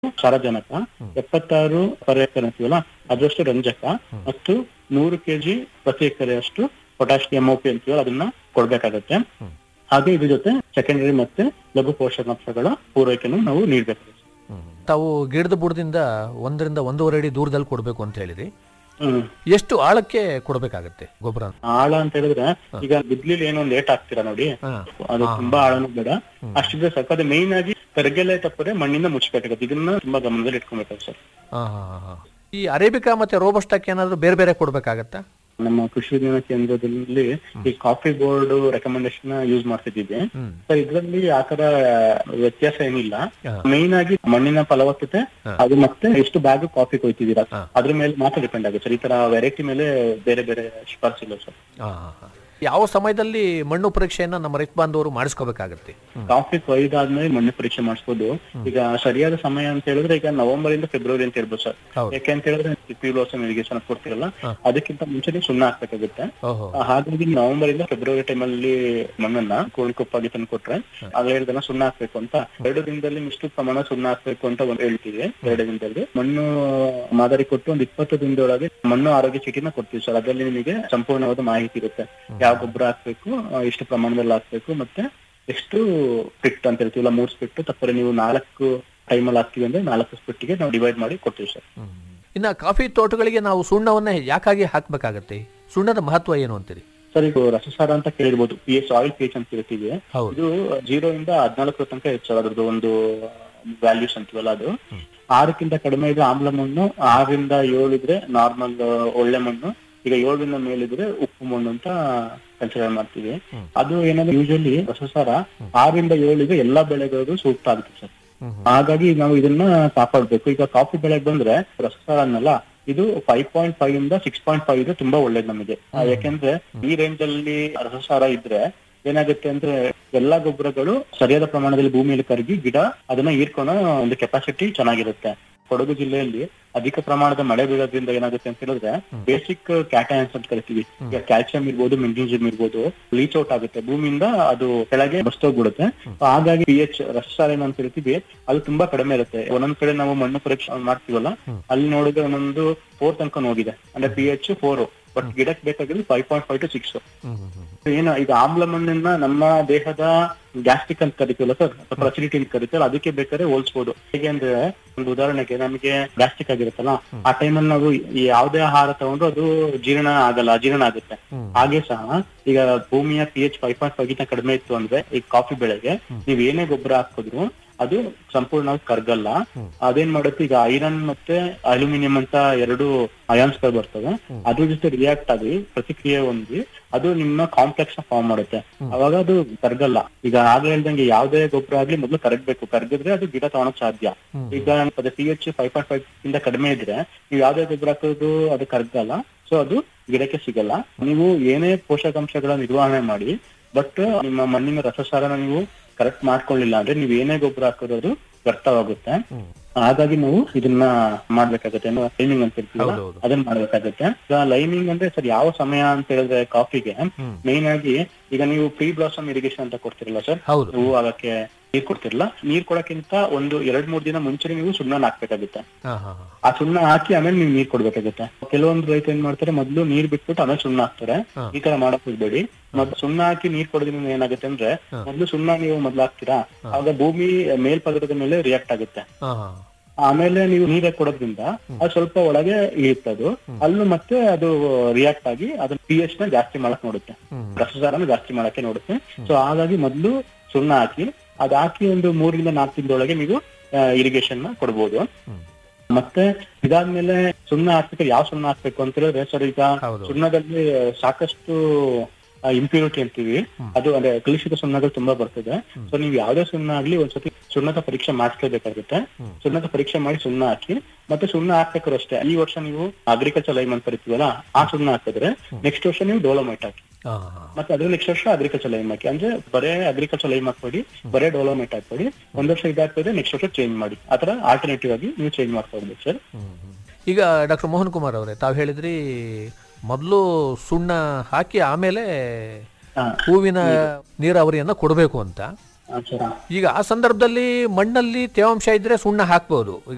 ಸಾರಜನಕ ಎಪ್ಪತ್ತಾರು ಪರ್ ಎಕರೆ ಅಂತೀವಲ್ಲ ಅದರಷ್ಟು ರಂಜಕ ಮತ್ತು ನೂರು ಕೆಜಿ ಪ್ರತಿ ಎಕರೆಯಷ್ಟು ಪೊಟ್ಯಾಶ್ ಎಂಒಪಿ ಅಂತೀವಲ್ಲ ಅದನ್ನ ಕೊಡ್ಬೇಕಾಗತ್ತೆ ಹಾಗೆ ಇದ್ರ ಜೊತೆ ಸೆಕೆಂಡರಿ ಮತ್ತೆ ಲಘು ಪೋಷಕಾಂಶಗಳ ಪೂರೈಕೆಯನ್ನು ನಾವು ನೀಡಬೇಕಾಗುತ್ತೆ ತಾವು ಗಿಡದ ಬುಡದಿಂದ ಒಂದರಿಂದ ಒಂದೂವರೆ ಅಡಿ ದೂರದಲ್ಲಿ ಕೊಡಬೇಕು ಅಂತ ಹೇಳಿರಿ ಹ್ಮ್ ಎಷ್ಟು ಆಳಕ್ಕೆ ಕೊಡಬೇಕಾಗತ್ತೆ ಗೊಬ್ಬರ ಆಳ ಅಂತ ಹೇಳಿದ್ರೆ ಈಗ ಬಿದ್ಲಿಲ್ ಏನೋ ಲೇಟ್ ಆಗ್ತೀರಾ ನೋಡಿ ಹಾ. ಅದು ತುಂಬಾ ಆಳನೂ ಬೇಡ ಅಷ್ಟಿದ್ರೆ ಸಾಕು ಅದು ಮೇಯ್ನ್ ಆಗಿ ಕರಗೆಲೆ ತಪ್ಪದೆ ಮಣ್ಣಿಂದ ಮುಚ್ಚಬೇಕಾಗುತ್ತೆ ಇದನ್ನ ತುಂಬಾ ಗಮನದಲ್ಲಿ ಇಟ್ಕೊಬೇಕು ಸರ್ ಹಾ, ಹಾ, ಹಾ, ಹಾ. ಈ ಅರೇಬಿಕಾ ಮತ್ತೆ ರೋಬಸ್ಟಾಕ್ ಏನಾದ್ರು ಬೇರೆ ಬೇರೆ ಕೊಡ್ಬೇಕಾಗತ್ತಾ ನಮ್ಮ ಕೃಷಿ ವಿಜ್ಞಾನ ಕೇಂದ್ರದಲ್ಲಿ ಈ ಕಾಫಿ ಬೋರ್ಡ್ ರೆಕಮೆಂಡೇಶನ್ ಯೂಸ್ ಮಾಡ್ತಿದ್ದೀವಿ ಹ್ಮ್ ಸರ್ ಇದ್ರಲ್ಲಿ ಆತರ ವ್ಯತ್ಯಾಸ ಏನಿಲ್ಲ ಹಾ. ಮೇಯ್ನ್ ಆಗಿ ಮಣ್ಣಿನ ಫಲವತ್ತತೆ ಹಾ. ಅದು ಮತ್ತೆ ಎಷ್ಟು ಬ್ಯಾಗ್ ಕಾಫಿ ಕೊಯ್ತಿದ್ದೀರಾ ಹಾ. ಅದ್ರ ಮೇಲೆ ಮಾತ್ರ ಡಿಪೆಂಡ್ ಆಗುತ್ತೆ ಸರ್ ಈ ತರ ವೆರೈಟಿ ಮೇಲೆ ಬೇರೆ ಬೇರೆ ಶಿಫಾರಸ್ ಇಲ್ಲ ಸರ್ ಹಾ, ಹಾ, ಹಾ. ಯಾವ ಸಮಯದಲ್ಲಿ ಮಣ್ಣು ಪರೀಕ್ಷೆಯನ್ನ ನಮ್ಮ ರೈತ ಬಾಂಧವರು ಮಾಡಿಸ್ಕೋಬೇಕಾಗತ್ತೆ ಕಾಫಿ ಕೊಯ್ದಾದ್ಮೇಲೆ ಮಣ್ಣು ಪರೀಕ್ಷೆ ಮಾಡಿಸ್ಬೋದು ಈಗ ಸರಿಯಾದ ಸಮಯ ಅಂತ ಹೇಳಿದ್ರೆ ಈಗ ನವೆಂಬರ್ ಇಂದ ಫೆಬ್ರವರಿ ಅಂತ ಹೇಳ್ಬೋದು ಸರ್ ಹೌದು. ಯಾಕೆ ಅಂತ ಹೇಳಿದ್ರೆ ಪಿಪಿಲೋಸಮ್ ಇರಿಗೇಷನ್ ಕೊಡ್ತಿರಲ್ಲ ಹಾ. ಅದಕ್ಕಿಂತ ಮುಂಚೆನೆ ಸುಣ್ಣ ಹಾಕ್ಬೇಕಾಗುತ್ತೆ ಓಹೋ ಆ, ಹಾಗಾಗಿ ನವೆಂಬರ್ ಇಂದ ಫೆಬ್ರವರಿ ಟೈಮ್ ಅಲ್ಲಿ ಮಣ್ಣನ್ನ ಕೋಳಿಕೊಪ್ಪಾಗಿ ತಂದು ಕೊಟ್ರೆ ಆಗ ಹೇಳ್ದಲ್ಲ ಸುಣ್ಣ ಹಾಕ್ಬೇಕು ಅಂತ ಎರಡು ದಿನದಲ್ಲಿ ಇಷ್ಟು ಪ್ರಮಾಣ ಸುಣ್ಣ ಹಾಕ್ಬೇಕು ಅಂತ ಒಂದು ಹೇಳ್ತೀವಿ ಎರಡು ದಿನದಲ್ಲಿ ಮಣ್ಣು ಮಾದರಿ ಕೊಟ್ಟು ಒಂದು ಇಪ್ಪತ್ತು ದಿನದೊಳಗೆ ಮಣ್ಣು ಆರೋಗ್ಯ ಚೀಟಿನ ಕೊಡ್ತೀವಿ ಸರ್ ಅದರಲ್ಲಿ ನಿಮಗೆ ಸಂಪೂರ್ಣವಾದ ಮಾಹಿತಿ ಇರುತ್ತೆ ಯಾವ ಗೊಬ್ಬರ ಹಾಕ್ಬೇಕು ಆ, ಎಷ್ಟು ಪ್ರಮಾಣದಲ್ಲಿ ಹಾಕ್ಬೇಕು ಮತ್ತೆ ಎಷ್ಟು ಸ್ಪಿಟ್ ಅಂತ ಹೇಳ್ತೀವಲ್ಲ ಮೂರ್ ಸ್ಪಿಟ್ ತಪ್ಪರೆ ನೀವು ನಾಲ್ಕು ಟೈಮಲ್ಲಿ ಹಾಕ್ತೀವಿ ಅಂದ್ರೆ ನಾಲ್ಕು ಸ್ಪಿಟ್ಗೆ ನಾವು ಡಿವೈಡ್ ಮಾಡಿ ಕೊಡ್ತೀವಿ ಸರ್ ಹ್ಮ್. ಇನ್ನ ಕಾಫಿ ತೋಟಗಳಿಗೆ ನಾವು ಸುಣ್ಣವನ್ನ ಯಾಕಾಗಿ ಹಾಕ್ಬೇಕಾಗತ್ತೆ ಸುಣ್ಣದ ಮಹತ್ವ ಏನು ಅಂತೀರಿ ಸರ್ ಈಗ ರಸಸಾರ ಅಂತ ಕೇಳಿರ್ಬೋದು ಪಿ ಎಚ್ ಆಯಿಲ್ ಪಿ ಎಚ್ ಅಂತ ಹೇಳ್ತೀವಿ ಹೌದು ಇದು ಜೀರೋ ಇಂದ ಹದಿನಾಲ್ಕು ತನಕ ಹೆಚ್ಚು ಅದ್ರದ್ದು ಒಂದು ವ್ಯಾಲ್ಯೂಸ್ ಅಂತೀವಲ್ಲ ಅದು ಆರಕ್ಕಿಂತ ಕಡಿಮೆ ಇದ್ರೆ ಆಮ್ಲ ಮಣ್ಣು ಆರರಿಂದ ಏಳು ಇದ್ರೆ ನಾರ್ಮಲ್ ಒಳ್ಳೆ ಮಣ್ಣು ಈಗ ಏಳರಿಂದ ಮೇಲಿದ್ರೆ ಉಪ್ಪು ಮಣ್ಣು ಅಂತ ಕನ್ಸಿಡರ್ ಮಾಡ್ತೀವಿ ಹ್ಮ್. ಅದು ಏನಂದ್ರೆ ಯೂಶಲಿ ರಸಸಾರ ಆರರಿಂದ ಏಳಿಗೆ ಎಲ್ಲಾ ಬೆಳೆಗಳಿಗೂ ಸೂಕ್ತ ಆಗುತ್ತೆ ಸರ್ ಹ್ಮ್ ಹ್ಮ್. ಹಾಗಾಗಿ ನಾವು ಇದನ್ನ ಕಾಪಾಡ್ಬೇಕು ಈಗ ಕಾಫಿ ಬೆಳೆಗೆ ಬಂದ್ರೆ ರಸಸಾರ ಅನ್ನಲ್ಲ ಇದು ಫೈವ್ ಪಾಯಿಂಟ್ ಫೈವ್ ಇಂದ ಸಿಕ್ಸ್ ಪಾಯಿಂಟ್ ಫೈವ್ ಇದ್ರೆ ತುಂಬಾ ಒಳ್ಳೇದು ನಮಗೆ ಆ, ಯಾಕೆಂದ್ರೆ ಈ ರೇಂಜ್ ಅಲ್ಲಿ ರಸಸಾರ ಇದ್ರೆ ಏನಾಗುತ್ತೆ ಅಂದ್ರೆ ಎಲ್ಲಾ ಗೊಬ್ಬರಗಳು ಸರಿಯಾದ ಪ್ರಮಾಣದಲ್ಲಿ ಭೂಮಿಯಲ್ಲಿ ಕರಗಿ ಗಿಡ ಅದನ್ನ ಹೀರ್ಕೊಳೋ ಒಂದು ಕೆಪಾಸಿಟಿ ಚೆನ್ನಾಗಿರುತ್ತೆ ಕೊಡಗು ಜಿಲ್ಲೆಯಲ್ಲಿ ಅಧಿಕ ಪ್ರಮಾಣದ ಮಳೆ ಬೀಳೋದ್ರಿಂದ ಏನಾಗುತ್ತೆ ಅಂತ ಹೇಳಿದ್ರೆ ಬೇಸಿಕ್ ಕ್ಯಾಟಯನ್ಸ್ ಅಂತ ಕರಿತೀವಿ ಈಗ ಕ್ಯಾಲ್ಸಿಯಂ ಇರ್ಬೋದು ಮೆಗ್ನೀಸಿಯಂ ಇರ್ಬೋದು ಲೀಚ್ ಔಟ್ ಆಗುತ್ತೆ ಭೂಮಿಯಿಂದ ಅದು ಕೆಳಗೆ ಬಸ್ತೋಗ್ಬಿಡುತ್ತೆ So ಹಾಗಾಗಿ ಪಿ ಎಚ್ ರಸಸಾರ ಏನಂತ ಹೇಳ್ತೀವಿ ಅದು ತುಂಬಾ ಕಡಿಮೆ ಇರುತ್ತೆ ಒಂದೊಂದ್ ಕಡೆ ನಾವು ಮಣ್ಣು ಪರೀಕ್ಷೆ ಮಾಡ್ತೀವಲ್ಲ ಅಲ್ಲಿ ನೋಡಿದ್ರೆ ಒಂದೊಂದು ಫೋರ್ ತನಕ ಹೋಗಿದೆ ಅಂದ್ರೆ ಪಿ ಎಚ್ ಫೋರ್ ಬಟ್ ಗಿಡಕ್ಕೆ ಬೇಕಾಗಿರೋದು five point five to six ಹ್ಮ್ ಹ್ಮ್ ಹ್ಮ್. ಏನು ಈಗ ಆಮ್ಲ ಮಣ್ಣನ್ನ ನಮ್ಮ ದೇಹದ ಗ್ಯಾಸ್ಟ್ರಿಕ್ ಅಂತ ಕರಿತೀವಲ್ಲ ಸರ್ ಅಥವಾ ಅಸಿಡಿಟಿ ಅಂತ ಕರಿತೀವಲ್ಲ ಅದಕ್ಕೆ ಬೇಕಾದ್ರೆ ಹೋಲ್ಸ್ಬೋದು ಹೇಗೆ ಅಂದ್ರೆ ಒಂದು ಉದಾಹರಣೆಗೆ ನಮಗೆ ಗ್ಯಾಸ್ಟ್ರಿಕ್ ಆಗಿರುತ್ತಲ್ಲ ಆ ಟೈಮಲ್ಲಿ ನಾವು ಈ ಯಾವುದೇ ಆಹಾರ ತಗೊಂಡ್ರು ಅದು ಜೀರ್ಣ ಆಗಲ್ಲ ಅಜೀರ್ಣ ಆಗುತ್ತೆ ಹ್ಮ್. ಹಾಗೆ ಸಹ ಈಗ ಭೂಮಿಯ P H five point five ಗಿಂತ ಕಡಿಮೆ ಇತ್ತು ಅಂದ್ರೆ ಈ ಕಾಫಿ ಬೆಳೆಗೆ ನೀವ್ ಏನೇ ಗೊಬ್ಬರ ಹಾಕಿದ್ರು ಅದು ಸಂಪೂರ್ಣವಾಗಿ ಕರ್ಗಲ್ಲ ಅದೇನ್ ಮಾಡುತ್ತೆ ಈಗ ಐರನ್ ಮತ್ತೆ ಅಲ್ಯೂಮಿನಿಯಂ ಅಂತ ಎರಡು ಅಯಾನ್ಸ್ ಗಳು ಬರ್ತವೆ ಅದ್ರ ಜೊತೆ ರಿಯಾಕ್ಟ್ ಆಗಿ ಪ್ರತಿಕ್ರಿಯೆ ಹೊಂದಿ ಅದು ನಿಮ್ಮ ಕಾಂಪ್ಲೆಕ್ಸ್ ಫಾರ್ಮ್ ಮಾಡುತ್ತೆ ಅವಾಗ ಅದು ಕರ್ಗಲ್ಲ ಈಗ ಆಗ್ಲೇ ಹೇಳ್ದಂಗೆ ಯಾವ್ದೇ ಗೊಬ್ಬರ ಆಗ್ಲಿ ಮೊದಲು ಕರಗ್ಬೇಕು ಕರ್ಗಿದ್ರೆ ಅದು ಗಿಡ ತಗೊಳಕ್ ಸಾಧ್ಯ ಈಗ ಅದೇ P H five point five ಇಂದ ಕಡಿಮೆ ಇದ್ರೆ ನೀವು ಯಾವ್ದೇ ಗೊಬ್ಬರ ಹಾಕೋದು ಅದು ಕರ್ಗಲ್ಲ ಸೊ ಅದು ಗಿಡಕ್ಕೆ ಸಿಗಲ್ಲ ನೀವು ಏನೇ ಪೋಷಕಾಂಶಗಳ ನಿರ್ವಹಣೆ ಮಾಡಿ ಬಟ್ ನಿಮ್ಮ ಮಣ್ಣಿನ ರಸಸಾರನ ನೀವು ಕರೆಕ್ಟ್ ಮಾಡ್ಕೊಳ್ಳಿಲ್ಲ ಅಂದ್ರೆ ನೀವು ಏನೇ ಗೊಬ್ಬರ ಹಾಕೋದು ಅದು ವ್ಯರ್ಥವಾಗುತ್ತೆ ಹಾಗಾಗಿ ನಾವು ಇದನ್ನ ಮಾಡ್ಬೇಕಾಗತ್ತೆ ಲೈಮಿಂಗ್ ಅಂತ ಹೇಳ್ತೀವಲ್ಲ ಹೌದೌದು. ಅದನ್ನ ಮಾಡ್ಬೇಕಾಗತ್ತೆ ಈಗ ಲೈಮಿಂಗ್ ಅಂದ್ರೆ ಸರ್ ಯಾವ ಸಮಯ ಅಂತ ಹೇಳಿದ್ರೆ ಕಾಫಿಗೆ ಮೇನ್ ಆಗಿ ಈಗ ನೀವು ಪ್ರೀ ಬ್ಲಾಸಮ್ ಇರಿಗೇಷನ್ ಅಂತ ಕೊಡ್ತಿರಲ್ಲ ಸರ್ ಹೌದು ಹೂವು ಆಗಕ್ಕೆ ನೀರ್ ಕೊಡ್ತಿರಲ್ಲ ನೀರ್ ಕೊಡಕ್ಕಿಂತ ಒಂದು ಎರಡ್ ಮೂರ್ ದಿನ ಮುಂಚೆ ನೀವು ಸುಣ್ಣ ಹಾಕ್ಬೇಕಾಗುತ್ತೆ ಹಾ ಹಾ ಹಾ. ಆ ಸುಣ್ಣ ಹಾಕಿ ಆಮೇಲೆ ನೀವು ನೀರ್ ಕೊಡ್ಬೇಕಾಗುತ್ತೆ ಕೆಲವೊಂದು ರೈತ ಏನ್ ಮಾಡ್ತಾರೆ ಮೊದ್ಲು ನೀರ್ ಬಿಟ್ಬಿಟ್ಟು ಆಮೇಲೆ ಸುಣ್ಣ ಹಾಕ್ತಾರೆ ಹಾ. ಈ ತರ ಮಾಡಕ್ ಹೋಗ್ಬೇಡಿ ಮೊದ್ಲು ಸುಣ್ಣ ಹಾಕಿ ನೀರ್ ಕೊಡೋದ್ರಿಂದ ಏನಾಗುತ್ತೆ ಅಂದ್ರೆ ಮೊದ್ಲು ಸುಣ್ಣ ನೀವು ಮೊದ್ಲು ಹಾಕ್ತೀರಾ ಆಗ ಭೂಮಿ ಮೇಲ್ಪದರದ ಮೇಲೆ ರಿಯಾಕ್ಟ್ ಆಗುತ್ತೆ ಹಾ ಹಾ ಆಮೇಲೆ ನೀವು ನೀರೇ ಕೊಡೋದ್ರಿಂದ ಅದು ಸ್ವಲ್ಪ ಒಳಗೆ ಇಳಿಯುತ್ತೆ ಅದು ಅಲ್ಲೂ ಮತ್ತೆ ಅದು ರಿಯಾಕ್ಟ್ ಆಗಿ ಅದನ್ನ ಪಿ ಎಚ್ ನ ಜಾಸ್ತಿ ಮಾಡಕ್ ನೋಡುತ್ತೆ ಹ್ಮ್. ರಸಸಾರನ ಜಾಸ್ತಿ ಮಾಡಕ್ಕೆ ನೋಡುತ್ತೆ ಸೊ ಹಾಗಾಗಿ ಮೊದ್ಲು ಸುಣ್ಣ ಹಾಕಿ ಅದ್ ಹಾಕಿ ಒಂದು ಮೂರರಿಂದ ನಾಲ್ಕು ದಿನದೊಳಗೆ ನೀವು ಇರಿಗೇಷನ್ ನ ಕೊಡ್ಬೋದು ಹ್ಮ್. ಮತ್ತೆ ಇದಾದ್ಮೇಲೆ ಸುಣ್ಣ ಹಾಕ್ಬೇಕು ಯಾವ ಸುಣ್ಣ ಹಾಕ್ಬೇಕು ಅಂತ ಹೇಳಿದ್ರೆ ಸರ್ ಈಗ ಹೌದು. ಸುಣ್ಣದಲ್ಲಿ ಸಾಕಷ್ಟು ಇಂಪ್ಯೂರಿಟಿ ಅಂತೀವಿ ಅದು ಅಂದ್ರೆ ಕಲುಷಿತ ಸುಣ್ಣಗಳು ತುಂಬಾ ಬರ್ತದೆ ಸೊ ನೀವು ಯಾವ್ದೇ ಸುಣ್ಣ ಆಗ್ಲಿ ಒಂದ್ಸತಿ ಸುಣ್ಣದ ಪರೀಕ್ಷೆ ಮಾಡಿಸ್ಲೇಬೇಕಾಗುತ್ತೆ ಸುಣ್ಣದ ಪರೀಕ್ಷೆ ಮಾಡಿ ಸುಣ್ಣ ಹಾಕಿ ಮತ್ತೆ ಸುಣ್ಣ ಹಾಕ್ಬೇಕಾದ್ರು ಅಷ್ಟೇ ಈ ವರ್ಷ ನೀವು ಅಗ್ರಿಕಲ್ಚರ್ ಲೈಮ್ ಅಂತ ಕರಿತೀವಲ್ಲ ಆ ಸುಣ್ಣ ಹಾಕಿದ್ರೆ ನೆಕ್ಸ್ಟ್ ವರ್ಷ ನೀವು ಡೋಲೋಮೈಟ್ ಹಾಕಿ ಹಾ ಹಾ ಮತ್ತೆ ಅದ್ರ ನೆಕ್ಸ್ಟ್ ವರ್ಷ ಅಗ್ರಿಕಲ್ಚರ್ ಲೈಮ್ ಹಾಕಿ ಅಂದ್ರೆ ಬರೇ ಅಗ್ರಿಕಲ್ಚರ್ ಲೈಮ್ ಹಾಕ್ಬೇಡಿ ಬರೇ ಡೋಲೋಮೈಟ್ ಹಾಕ್ಬೇಡಿ ಒಂದ್ ವರ್ಷ ಇದಾಗ್ತದೆ ನೆಕ್ಸ್ಟ್ ವರ್ಷ ಚೇಂಜ್ ಮಾಡಿ ಆತರ ಆಲ್ಟರ್ನೇಟಿವ್ ಆಗಿ ನೀವು ಚೇಂಜ್ ಮಾಡ್ತಾ ಹೋಗ್ಬೇಕು ಸರ್ ಹ್ಮ್, ಹ್ಮ್. ಈಗ ಡಾಕ್ಟರ್ ಮೋಹನ್ ಕುಮಾರ್ ಅವರೇ ತಾವು ಹೇಳಿದ್ರಿ ಮೊದಲು ಸುಣ್ಣ ಹಾಕಿ ಆಮೇಲೆ ಹಾ ಹೂವಿನ ನೀರಾವರಿಯನ್ನ ಕೊಡಬೇಕು ಅಂತ ಹಾ, ಸರ್ ಈಗ ಆ ಸಂದರ್ಭದಲ್ಲಿ ಮಣ್ಣಲ್ಲಿ ತೇವಾಂಶ ಇದ್ರೆ ಸುಣ್ಣ ಹಾಕ್ಬೋದು